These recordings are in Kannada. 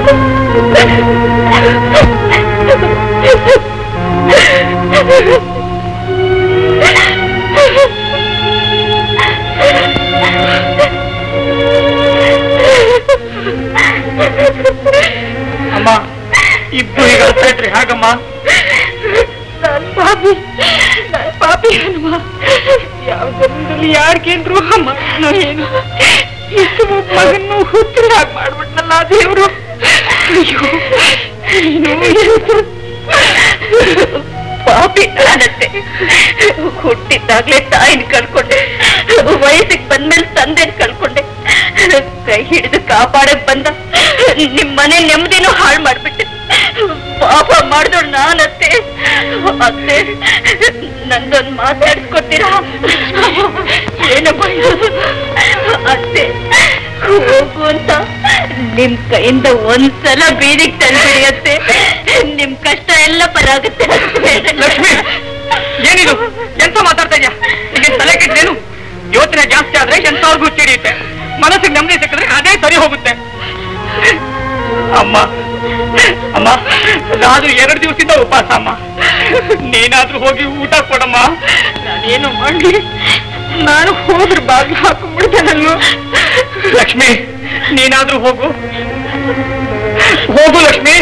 ಅಮ್ಮ ಇಬ್ರು ಈಗ ಅಳ್ತಾ ಇದ್ರಿ ಹಾಗಮ್ಮ ನಾನ್ ಪಾಪಿ ನಾನ್ ಪಾಪಿ ಹನುಮ ಯಾವ ಜನ್ಮದಲ್ಲಿ ಯಾರಿಗೇನ್ ದ್ರೋಹ ಮಾಡಿದ್ನೋ ಏನು ಇಷ್ಟು ಒಬ್ಬ ಮಗನ್ನು ಹುತ್ತಿರ ಹಾಗೆ ಮಾಡ್ಬಿಟ್ನಲ್ಲ ಆ ದೇವ್ರು ಅಯ್ಯೋ ಏನು ಏನು? ಪಾಪಿ ನಾನತ್ತೆ ಹುಟ್ಟಿದ್ದಾಗ್ಲೇ ತಾಯಿನ ಕಳ್ಕೊಂಡೆ ವಯಸ್ಸಿಗೆ ಬಂದ್ಮೇಲೆ ತಂದೆನ ಕಳ್ಕೊಂಡೆ ಕೈ ಹಿಡಿದು ಕಾಪಾಡಕ್ ಬಂದ ನಿಮ್ ಮನೆ ನೆಮ್ಮದಿನೂ ಹಾಳು ಮಾಡ್ಬಿಟ್ಟೆ ಪಾಪ ಮಾಡಿದೋಳು ನಾನತ್ತೆ ಅತ್ತೆ ನಂದೊಂದು ಮಾತಾಡ್ಸ್ಕೊತೀರಾ ಏನಪ್ಪ ಇದು? ಅತ್ತೆ ಹೋಗು ಅಂತ ನಿಮ್ ಕೈಯಿಂದ ಒಂದ್ಸಲ ಬೀದಿಗೆ ತಂದ್ಬಿಡಿ ಅತ್ತೆ ನಿಮ್ ಕಷ್ಟ ಎಲ್ಲ ಪರಾಗುತ್ತೆ ಲಕ್ಷ್ಮಿ ಏನಿದು ಎಂತ ಮಾತಾಡ್ತಾ ಇದ್ಯಾ ನಿಮಗೆ ತಲೆ ಕೆಟ್ಟೇನು ಯೋಚನೆ ಜಾಸ್ತಿ ಆದ್ರೆ ಎಂತವ್ರಿಗೂ ಚಿಡಿಯುತ್ತೆ ಮನಸ್ಸಿಗೆ ನೆಮ್ಮದಿ ಸಿಕ್ಕಿದ್ರೆ ಅದೇ ಸರಿ ಹೋಗುತ್ತೆ ಅಮ್ಮ ಅಮ್ಮ ನಾನು ಎರಡು ದಿವಸದಿಂದ ಉಪವಾಸ ಅಮ್ಮ ನೀನಾದ್ರೂ ಹೋಗಿ ಊಟ ಕೊಡಮ್ಮ ನಾನೇನು ಮಾಡ್ಲಿ ನಾನು ಹೋದ್ರೆ ಬಾಗ್ಲು ಹಾಕೊಂಡ್ಬಿಡ್ತೇನಲ್ಲೋ ಲಕ್ಷ್ಮಿ ನೀನಾದ್ರೂ ಹೋಗು ಹೋಗು ಲಕ್ಷ್ಮಿ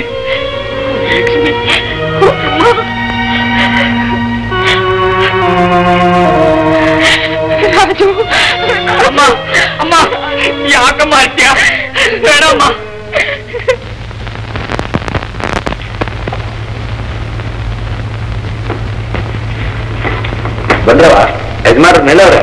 ರಾಜು ಅಮ್ಮ ಅಮ್ಮ ಯಾಕಮ್ಮ ಅತ್ಯ ಬೇಡಮ್ಮ ಬಂದ್ರವ ಯಜಮಾನ್ರು ನೆಲವ್ರೆ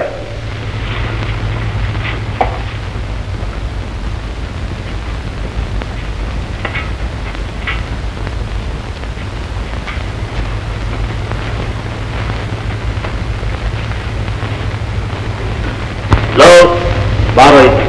ಲೋ ಬಾರೋ ಇಲ್ಲಿ.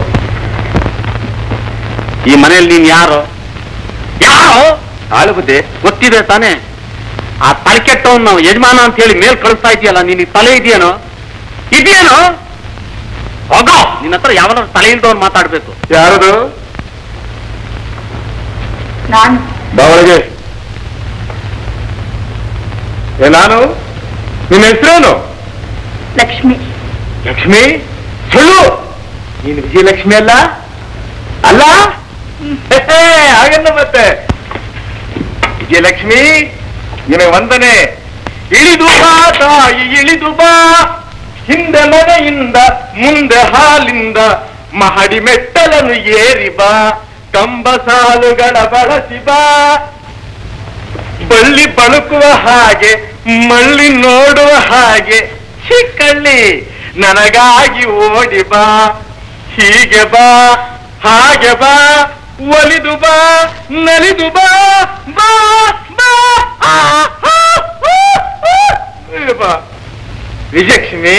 ಈ ಮನೆಯಲ್ಲಿ ನೀನ್ ಯಾರು ಯಾರು ಆಳು ಬುದ್ಧಿ ಗೊತ್ತಿದೆ ತಾನೇ ಆ ತಲೆ ಕೆಟ್ಟವನ್ ನಾವು ಯಜಮಾನ ಅಂತ ಹೇಳಿ ಮೇಲ್ ಕಳಿಸ್ತಾ ಇದೆಯಲ್ಲ ನಿನಗೆ ತಲೆ ಇದೆಯೇನೋ ಇದೆಯೇನೋ ಹೋಗೋ ನಿನ್ನ ಹತ್ರ ಯಾವನಾದ್ರು ತಲೆ ಇಲ್ದವನ್ ಮಾತಾಡ್ಬೇಕು ಯಾರದು ನಾನು ಬಾವಳಿಗೆ ಏ ನಾನು ನಿನ್ನ ಹೆಸರೇನು ಲಕ್ಷ್ಮಿ ಲಕ್ಷ್ಮಿ ಸುಳ್ಳು ನೀನು ವಿಜಯಲಕ್ಷ್ಮಿ ಅಲ್ಲ ಅಲ್ಲ ಹಾಗನ್ನ ಮತ್ತೆ ವಿಜಯಲಕ್ಷ್ಮಿ ನಿನಗೆ ವಂದನೆ ಇಳಿದು ಬಾ ತಾಯಿ ಇಳಿದು ಬಾ ಹಿಂದೆ ಮನೆಯಿಂದ ಮುಂದೆ ಹಾಲಿಂದ ಮಹಡಿ ಮೆಟ್ಟಲನ್ನು ಏರಿ ಬಾ ಕಂಬ ಸಾಲುಗಳ ಬಳಸಿ ಬಾ ಬಳ್ಳಿ ಬಳುಕುವ ಹಾಗೆ ಮಳ್ಳಿ ನೋಡುವ ಹಾಗೆ ಚಿಕ್ಕಳ್ಳಿ ನನಗಾಗಿ ಓಡಿ ಬಾ ಹೀಗೆ ಬಾ ಹಾಗೆ ಬಾ ಒಲಿದು ಬಾ ನಲಿದು ಬಾ ಬಾ ಬಾ ಆ, ಆ, ಆ, ಆ. ಇಲ್ಲಿ ಬಾ ವಿಜಯಲಕ್ಷ್ಮಿ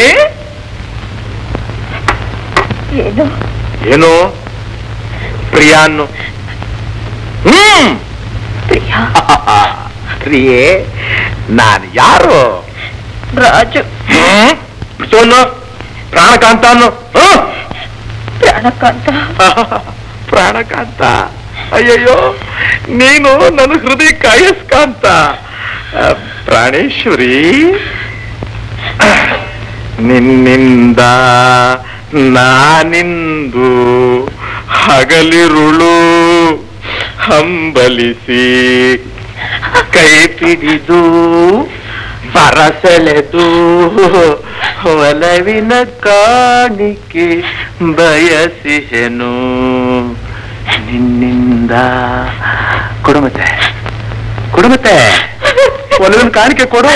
ಏನು ಏನು ಪ್ರಿಯಾ ಅನ್ನು ಹ್ಮ್ ಪ್ರಿಯಾ ಪ್ರಿಯೇ ನಾನು ಯಾರು ರಾಜು ಹ್ಮ್? ಬಿಟ್ಟೋನು ಪ್ರಾಣಕಾಂತ ಅನ್ನು ಹ್ಮ್? ಪ್ರಾಣಕಾಂತ ಪ್ರಾಣಕಾಂತ ಅಯ್ಯಯ್ಯೋ ನೀನು ನನ್ನ ಹೃದಯ ಕಾಯಸ್ಕಾಂತ ಆ, ಪ್ರಾಣೇಶ್ವರಿ ನಿನ್ನಿಂದ ನಾನಿಂದು ಹಗಲಿರುಳು ಹಂಬಲಿಸಿ ಕೈ ಪಿಡಿದು ಬರಸೆಳೆದು ಒಲವಿನ ಕಾಣಿಕೆ ಬಯಸಿಹೆನು ನಿನ್ನಿಂದ ಕೊಡುಮತ್ತೆ ಕೊಡುಮತ್ತೆ ಒಲವಿನ ಕಾಣಿಕೆ ಕೊಡು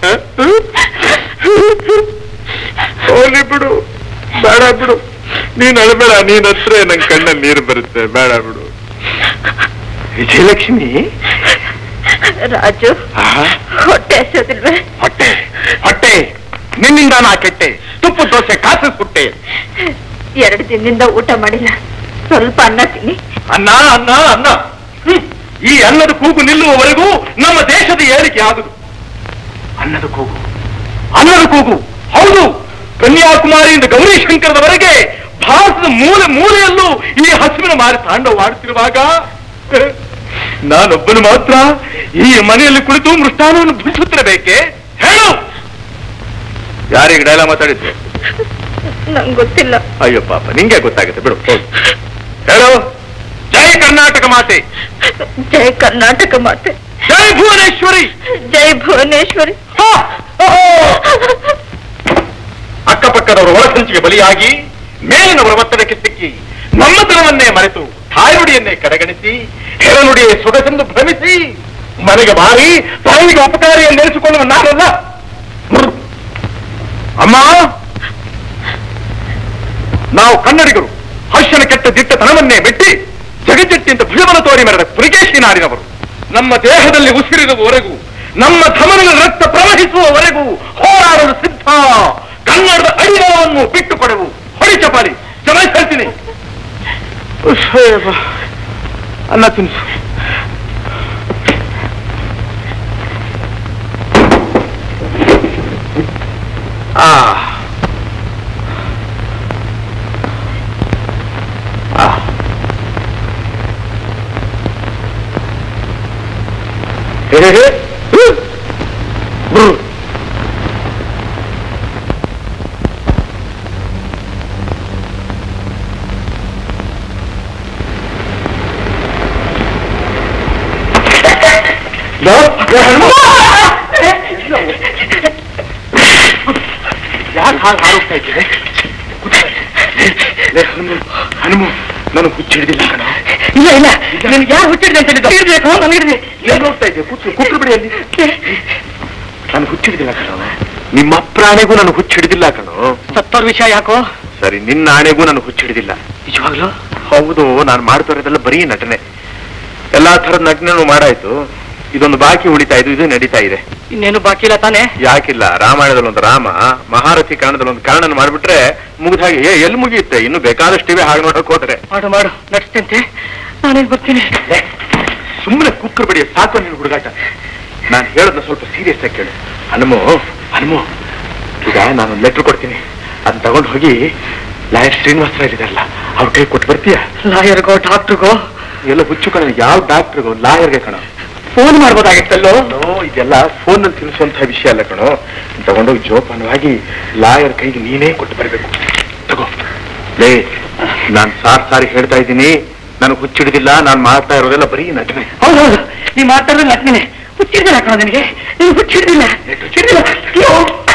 ಹೋಗ್ಲಿ ಬಿಡು ಬೇಡ ಬಿಡು ನೀನ್ ಅಳಬೇಡ ನೀನ್ ಹತ್ರ ನನ್ ಕಣ್ಣಲ್ಲಿ ನೀರು ಬರುತ್ತೆ ಬೇಡ ಬಿಡು ವಿಜಯಲಕ್ಷ್ಮಿ ರಾಜು ಆಹಾ. ಹೊಟ್ಟೆ ಹಸೋದಿಲ್ವೇ ಹೊಟ್ಟೆ ಹೊಟ್ಟೆ ನಿನ್ನಿಂದ ನಾ ಕೆಟ್ಟೆ ತುಪ್ಪ ದೋಸೆ ಕಾಸಿಸ್ಬಿಟ್ಟೆ ಎರಡು ದಿನದಿಂದ ಊಟ ಮಾಡಿಲ್ಲ ಸ್ವಲ್ಪ ಅನ್ನ ತಿನ್ನಿ ಅನ್ನ ಅನ್ನ ಅನ್ನ ಹ್ಮ್. ಈ ಅನ್ನದ ಕೂಗು ನಿಲ್ಲುವವರೆಗೂ ನಮ್ಮ ದೇಶದ ಏಳಿಕೆ ಆಗುದು ಅನ್ನದ ಕೂಗು ಅನ್ನದ ಕೂಗು ಹೌದು ಕನ್ಯಾಕುಮಾರಿಯಿಂದ ಗೌರಿಶಂಕರದವರೆಗೆ ಭಾರತದ ಮೂಲೆ ಮೂಲೆಯಲ್ಲೂ ಈ ಹಸುವಿನ ಮಾರಿ ತಾಂಡವಾಡುತ್ತಿರುವಾಗ ನಾನೊಬ್ಬನು ಮಾತ್ರ ಈ ಮನೆಯಲ್ಲಿ ಕುಳಿತು ಮೃಷ್ಟಾನವನ್ನು ಭುಜಿಸುತ್ತಿರಬೇಕೆ ಹೇಳು ಯಾರಿಗೆ ಡೈಲಾಗ್ ಮಾತಾಡಿದ್ದು ನಂಗೆ ಗೊತ್ತಿಲ್ಲ ಅಯ್ಯೋ ಪಾಪ ನಿಂಗೆ ಗೊತ್ತಾಗುತ್ತೆ ಬಿಡು ಹೋಗು. ಹೇಳು ಜೈ ಕರ್ನಾಟಕ ಮಾತೆ ಜೈ ಕರ್ನಾಟಕ ಮಾತೆ ಜೈ ಭುವನೇಶ್ವರಿ ಜೈ ಭುವನೇಶ್ವರಿ ಹಾ! ಓಹೋ! ಅಕ್ಕಪಕ್ಕದವರ ಒಳಸಂಚಿಗೆ ಬಲಿಯಾಗಿ ಮೇಲಿನವರ ಒತ್ತಡಕ್ಕೆ ಸಿಕ್ಕಿ ನಮ್ಮತನವನ್ನೇ ಮರೆತು ತಾಯ್ನುಡಿಯನ್ನೇ ಕಡೆಗಣಿಸಿ ಹೆರನುಡಿಯ ಸೊಗಸೆಂದು ಭ್ರಮಿಸಿ ಮನೆಗೆ ಬಾರಿ ತಾಯಿಗೆ ಉಪಕಾರಿಯನ್ನೆನಿಸಿಕೊಳ್ಳುವ ನಾನಲ್ಲ ಹ್ಮ್. ಅಮ್ಮ ನಾವು ಕನ್ನಡಿಗರು ಹರ್ಷನ ಕೆಟ್ಟ ದಿಟ್ಟತನವನ್ನೇ ಮೆಟ್ಟಿ ಜಗಜ್ಜಟ್ಟಿಯಿಂದ ಭುಜಬಲ ತೋರಿ ಮೆರೆದ ಪುಲಿಕೇಶಿ ನಾಡಿನವರು ನಮ್ಮ ದೇಹದಲ್ಲಿ ಉಸಿರಿರುವವರೆಗೂ ನಮ್ಮ ಧಮನಿನ ರಕ್ತ ಪ್ರವಹಿಸುವವರೆಗೂ ಹೋರಾಡಲು ಸಿದ್ಧ ಕನ್ನಡದ ಅಡಿಮವನ್ನು ಬಿಟ್ಟು ಕೊಡೆವು ಹೊಡಿ ಚಪಾಲಿ ಚೆನ್ನಾಗಿ ಹೇಳ್ತೀನಿ ಅನ್ನ ತಿನ್ಸು ಆ ಆ. ಹೇ ಹೇ ಹೇ. ಹ್ಮ್. ಬ್ರ್. ಲೋ, ಲೋ, ಹನುಮ. ಯಾಕೆ ಹಾಗೆ ಹಾರೋಗ್ತಾ ಇದ್ದೀರಿ ಲೇ, ಹನುಮ ಹನುಮ ನನಗೆ ಹುಚ್ಚು ಹಿಡಿದಿಲ್ಲ ಕಣ ಇಲ್ಲ ಇಲ್ಲ ನಿನ್ಗೆ ಯಾರು ಹುಟ್ಟಿದೆ ಅಂತ ಹೇಳಿದ್ದು ಹಿಡ್ಬೇಕು ನಾನು ಹಿಡಿದೆ ಏನ್ ನೋಡ್ತಾ ಇದ್ದೆ ಕೂತ್ರು ಕೂತ್ರು ಬಿಡಿ ಅಲ್ಲಿ ನನಗೆ ಹುಚ್ಚು ಹಿಡಿದಿಲ್ಲ ಕಣೋ ನಿಮ್ಮ ಪ್ರಾಣೆಗೂ ನನಗೆ ಹುಚ್ಚು ಹಿಡಿದಿಲ್ಲ ಕಣೋ ಸತ್ತೋರ್ ವಿಷಯ ಯಾಕೋ ಸರಿ ನಿನ್ನ ಆಣೆಗೂ ನನಗೆ ಹುಚ್ಚು ಹಿಡಿದಿಲ್ಲ ನಿಜವಾಗ್ಲು ಹೌದು ನಾನು ಮಾಡ್ತಾ ಇರೋದೆಲ್ಲ ಬರೀ ನಟನೆ ಎಲ್ಲಾ ತರದ ನಟನೆನೂ ಮಾಡಾಯ್ತು ಇದೊಂದು ಬಾಕಿ ಉಳಿತಾ ಇದು ಇದು ನಡೀತಾ ಇದೆ ಇನ್ನೇನು ಬಾಕಿ ಇಲ್ಲ ತಾನೇ ಯಾಕಿಲ್ಲ ರಾಮಾಯಣದಲ್ಲಿ ಒಂದು ರಾಮ ಮಹಾರಥಿ ಕಾರಣದಲ್ಲಿ ಒಂದು ಕಾರಣನ ಮಾಡ್ಬಿಟ್ರೆ ಮುಗಿದ ಹಾಗೆ ಏ ಎಲ್ಲಿ ಮುಗಿಯುತ್ತೆ ಇನ್ನು ಬೇಕಾದಷ್ಟಿವೆ ಹಾಗೆ ನೋಡಕ್ ಹೋದ್ರೆ ಮಾಡು ಮಾಡು ನಡ್ಸ್ತಂತೆ ನಾನೇನ್ ಬರ್ತೀನಿ ಸುಮ್ಮನೆ ಕುಕ್ಕರ್ ಬಿಡಿ ಸಾಕು ನಿನ್ ಹುಡುಗಾಟ ನಾನು ಹೇಳೋದನ್ನ ಸ್ವಲ್ಪ ಸೀರಿಯಸ್ ಆಗಿ ಕೇಳು ಹನುಮು ಹನುಮು ಈಗ ನಾನು ಲೆಟರ್ ಕೊಡ್ತೀನಿ ಅದನ್ನ ತಗೊಂಡು ಹೋಗಿ ಲಾಯರ್ ಶ್ರೀನಿವಾಸರಾವ್ ಇದಾರಲ್ಲ ಅವ್ರ ಕೈ ಕೊಟ್ಟು ಬರ್ತೀಯ ಲಾಯರ್ಗೋ ಡಾಕ್ಟ್ರಿಗೋ ಎಲ್ಲ ಹುಚ್ಚು ಕಣ ಯಾವ ಡಾಕ್ಟರ್ಗೋ ಲಾಯರ್ಗೆ ಕಣ ಫೋನ್ ಮಾಡ್ಬೋದಾಗಿತ್ತಲ್ಲೋ ನೋ, ಇದೆಲ್ಲ ಫೋನ್ ನಲ್ಲಿ ತಿಳಿಸುವಂತಹ ವಿಷಯ ಅಲ್ಲ ಕಣೋ ತಗೊಂಡೋಗಿ ಜೋಪಾನವಾಗಿ ಲಾಯರ್ ಕೈಗೆ ನೀನೇ ಕೊಟ್ಟು ಬರಬೇಕು ತಗೋ ಲೇ ನಾನ್ ಸಾರ್ ಸಾರಿ ಹೇಳ್ತಾ ಇದ್ದೀನಿ ನನಗೆ ಹುಚ್ಚಿಡಿದಿಲ್ಲ ನಾನ್ ಮಾಡ್ತಾ ಇರೋದೆಲ್ಲ ಬರೀ ನಟನೆ ಹೌದು ಹೌದು ನೀ ಮಾತಾಡೋದು ನಟ್ನೇನೆ ಹುಚ್ಚಿಡ್ದಿಲ್ಲ ಕಣ ನಿನಗೆ ನೀನು ಹುಚ್ಚಿಡ್ದಿಲ್ಲ ಹುಚ್ಚಿಡ್ದಿಲ್ಲ ಅಯ್ಯೋ.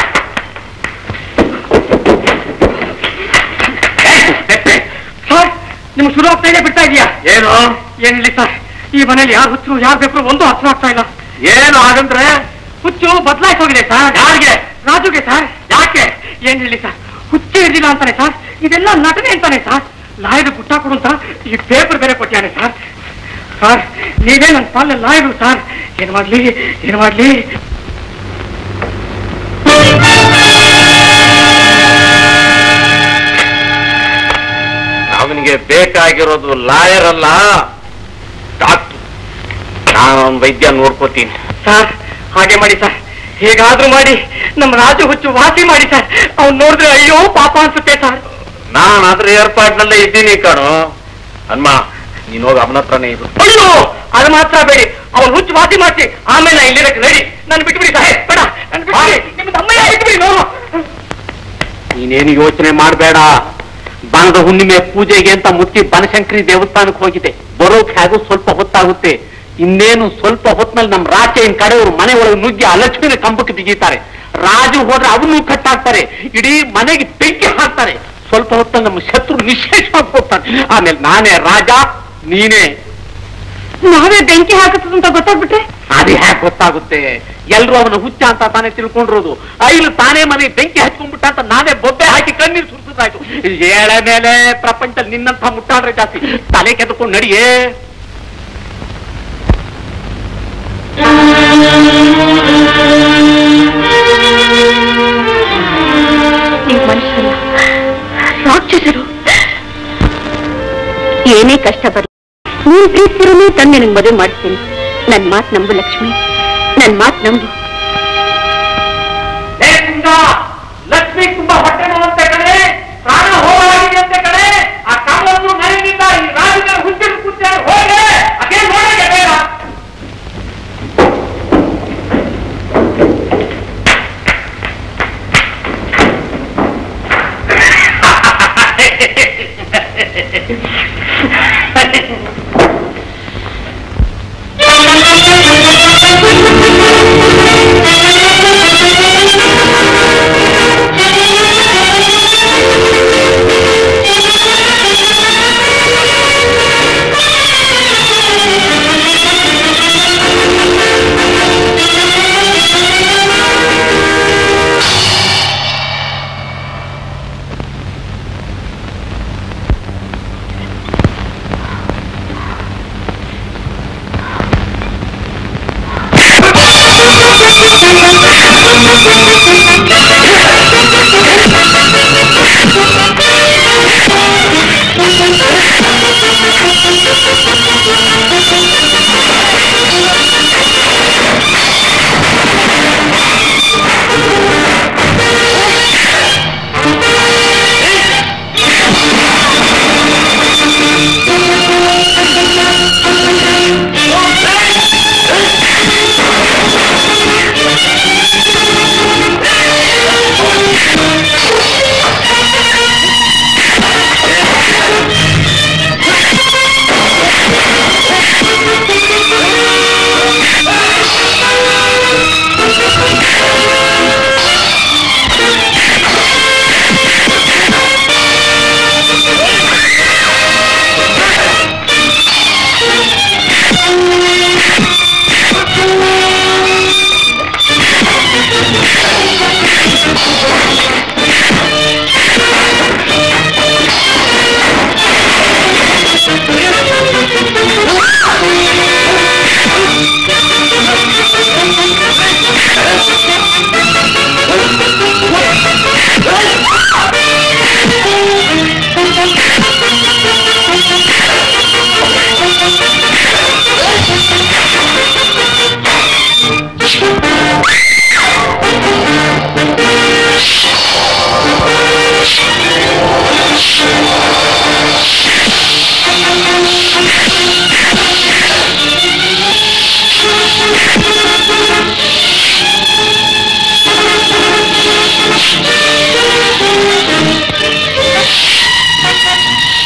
ಸರ್ ನಿಮ್ಗೆ ಶುರು ಆಗ್ತಾ ಇದೆ ಬಿಡ್ತಾ ಇದೆಯಾ ಏನು ಏನಿಲ್ಲ ಸರ್ ಈ ಮನೇಲಿ ಯಾರು ಹುಚ್ಚು ಯಾರು ಬೇಕು ಒಂದು ಅರ್ಥ ಆಗ್ತಾ ಇಲ್ಲ ಏನು ಹಾಗಂದ್ರೆ ಹುಚ್ಚು ಬದಲಾಯ್ತು ಹೋಗಿದೆ ಸರ್ ಯಾರಿಗೆ ರಾಜುಗೆ ಸರ್ ಯಾಕೆ ಏನ್ ಹೇಳಿ ಸರ್ ಹುಚ್ಚು ಹಿಡಿದಿಲ್ಲ ಅಂತಾನೆ ಸರ್ ಇದೆಲ್ಲ ನಟನೆ ಅಂತಾನೆ ಸರ್ ಲಾಯರ್ ಗುಟ್ಟ ಕೊಡು ಅಂತ ಈ ಪೇಪರ್ ಬೇರೆ ಕೊಟ್ಟಿಯಾನೆ ಸರ್ ಸರ್ ನೀವೇ ನನ್ನ ಪಾಲ ಲಾಯರು ಸರ್ ಏನ್ ಮಾಡ್ಲಿ ಏನ್ ಮಾಡ್ಲಿ ಅವನಿಗೆ ಬೇಕಾಗಿರೋದು ಲಾಯರ್ ಅಲ್ಲ ಡಾಕ್ಟರ್ ನಾನು ವೈದ್ಯ ನೋಡ್ಕೋತೀನಿ ಸರ್ ಹಾಗೆ ಮಾಡಿ ಸರ್ ಹೇಗಾದ್ರೂ ಮಾಡಿ ನಮ್ಮ ರಾಜು ಹುಚ್ಚು ವಾಸಿ ಮಾಡಿ ಸರ್ ಅವ್ನು ನೋಡಿದ್ರೆ ಅಯ್ಯೋ ಪಾಪ ಅನ್ಸುತ್ತೆ ಸರ್ ನಾನು ಅದ್ರ ಏರ್ಪಾಡ್ನಲ್ಲೇ ಇದ್ದೀನಿ ಕಣೋ ಹನ್ಮ ನೀನ್ ಹೋಗಿ ಅವನ ಹತ್ರನೇ ಇರು ಅಯ್ಯೋ ಅದು ಮಾತ್ರ ಬೇಡಿ ಅವ್ನು ಹುಚ್ಚು ವಾಸಿ ಮಾಡಿಸಿ ಆಮೇಲೆ ನಾ ಇಲ್ಲಿರಕ್ಕೆ ರೆಡಿ ನಾನು ಬಿಟ್ಬಿಡಿ ಸರ್ ಬೇಡ ನಾನು ಬಿಟ್ಬಿಡಿ ನಿಮ್ಮ ತಮ್ಮಯ್ಯ ಬಿಟ್ಬಿಡಿ ನೋ ನೀನೇನು ಯೋಚನೆ ಮಾಡಬೇಡ ಬಾಣದ ಹುಣ್ಣಿಮೆ ಪೂಜೆಗೆ ಅಂತ ಮುತ್ತಿ ಬನಶಂಕರಿ ದೇವಸ್ಥಾನಕ್ಕೆ ಹೋಗಿದೆ ಬರೋಕ್ ಹೇಗೂ ಸ್ವಲ್ಪ ಹೊತ್ತಾಗುತ್ತೆ ಇನ್ನೇನು ಸ್ವಲ್ಪ ಹೊತ್ನಲ್ಲಿ ನಮ್ಮ ರಾಚೆயின் ಕಡೆಯವರು ಮನೆ ಒಳಗೆ ನುಗ್ಗಿ ಆ ಲಕ್ಷ್ಮಿನ ಕಂಬಕ್ಕೆ ಬಿಗಿತಾರೆ ರಾಜು ಹೋದ್ರೆ ಅವನು ಕಟ್ಟಾಕ್ತಾರೆ ಇಡೀ ಮನೆಗೆ ಬೆಂಕಿ ಹಾಕ್ತಾರೆ ಸ್ವಲ್ಪ ಹೊತ್ತ ನಮ್ಮ ಶತ್ರು ನಿಶೇಷವಾಗಿ ಹೋಗ್ತಾನೆ ಆಮೇಲೆ ನಾನೇ ರಾಜ ನೀನೇ ನಾವೇ ಬೆಂಕಿ ಹಾಕುತ್ತದೆ ಅಂತ ಗೊತ್ತಾಗ್ಬಿಟ್ರೆ ಅದೇ ಹ್ಯಾಕ್ ಗೊತ್ತಾಗುತ್ತೆ ಎಲ್ರು ಅವನ ಹುಚ್ಚ ಅಂತ ತಾನೇ ತಿಳ್ಕೊಂಡಿರೋದು ಐಲು ತಾನೇ ಮನೆ ಬೆಂಕಿ ಹಚ್ಕೊಂಡ್ಬಿಟ್ಟ ಅಂತ ನಾನೇ ಬೊಬ್ಬೆ ಹಾಕಿ ಕಣ್ಣೀರು ಸುರಿಸಿದಾಯ್ತು ಏಳ ಮೇಲೆ ಪ್ರಪಂಚದಲ್ಲಿ ನಿನ್ನಂತ ಮುಟ್ಟಾಡ್ರೆ ಜಾಸ್ತಿ ತಲೆ ಕೆದ್ಕೊಂಡು ನಡಿಯೇ ನೀವು ಮನುಷ್ಯರಲ್ಲ ರಾಕ್ಷಸರು ಏನೇ ಕಷ್ಟ ಬರಲಿ ನೀನ್ ಪ್ರೀತಿಸಿರೋನೇ ತಂದೆ ನಿನ್ ಮದುವೆ ಮಾಡ್ತೀನಿ ನನ್ ಮಾತ್ ನಂಬು ಲಕ್ಷ್ಮಿ ನನ್ ಮಾತ್ ನಂಬು ಲಕ್ಷ್ಮಿ ತುಂಬಾ ಹೊಟ್ಟೆ ನೋವಂತೆ ಕಡೆ ಪ್ರಾಣ ಹೋರಾಗಿದೆ ಅಂತೆ ಕಡೆ ಆ ಕಾಲವನ್ನು ಮನೆಯಿಂದ ಈ ರಾಜನ ಹುಚ್ಚಿನ ಕೂತ ಹೋಗಿ ಅದೇ ನೋಡಕ್ಕೆ ಬೇಡ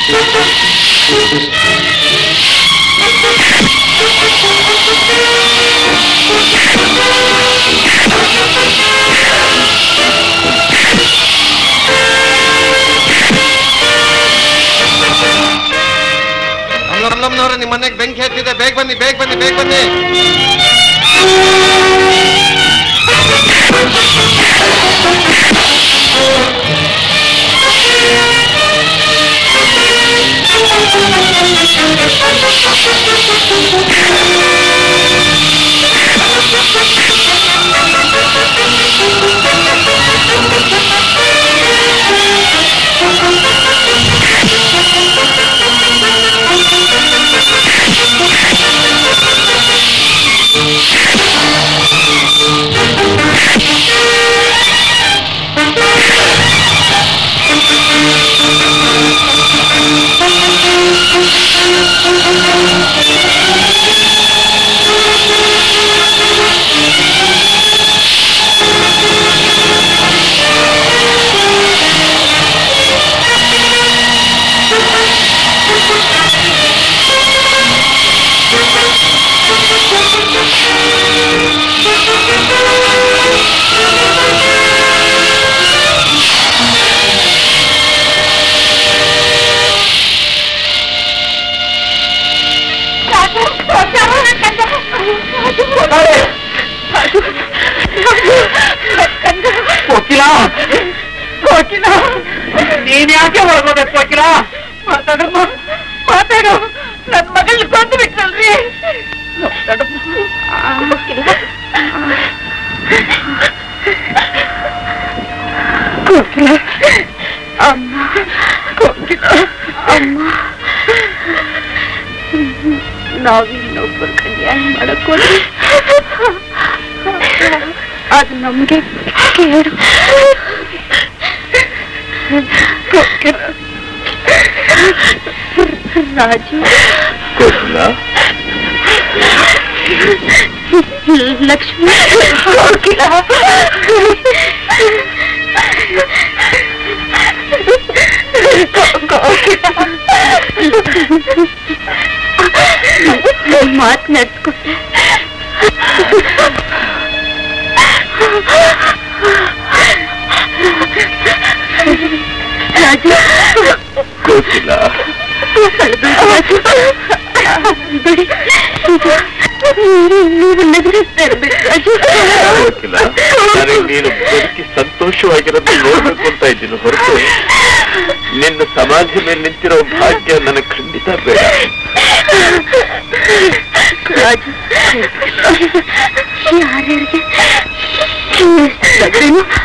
ಅಮ್ಮನವ್ರೆ ನಿಮ್ಮ ಮನೆಗೆ ಬೆಂಕಿ ಹತ್ತಿದೆ ಬೇಗ ಬನ್ನಿ ಬೇಗ ಬನ್ನಿ ಬೇಗ ಬನ್ನಿ ವಕೀಲ ವಕೀಲ ನೀನ್ ಯಾಕೆ ಹೊರಗೋಬೇಕು ವಕೀಲ ಮಾತಾಡಮ್ಮ ಮಾತಾಡು ನನ್ ಮಗಳ ಕೊಂದು ಬಿಟ್ರಲ್ರಿ ಮಾತಾಡಮ್ಮ ಕೋಕಿಲ ಅಮ್ಮ ಕೋಕಿಲ ಅಮ್ಮ ನಾವಿನ್ನೊಬ್ಬರ ಕಲ್ಯಾಣ ಮಾಡಕ್ ಹೋದ್ರೆ ಅದು ನಮ್ಗೆ ಕೇಳು ಕೋಕಿಲ ರಾಜು ಲಕ್ಷ್ಮಿ ಕೋಕಿಲ ಮಾತು ನಡ್ಸ್ಕೊಟ್ಟೆ ರಾಜು ಗೊತ್ತಿಲ್ಲ ಬಿಡಿ ನೀವು ನಗರಿಸ್ತಾ ಇರ್ಬೇಕು ರಾಜು ಗೊತ್ತಿಲ್ಲ ನನಗೆ ನೀನು ಬದುಕಿ ಸಂತೋಷವಾಗಿರೋದು ನೋಡ್ಬೇಕು ಅಂತ ಇದ್ದೀನಿ ಹೊರತು ನಿನ್ನ ಸಮಾಧಿ ಮೇಲೆ ನಿಂತಿರೋ ಭಾಗ್ಯ ನನಗೆ ಖಂಡಿತ ಬೇಡ ರಾಜು ಯಾರ್ಯಾರಿಗೆ ನಗರೇನು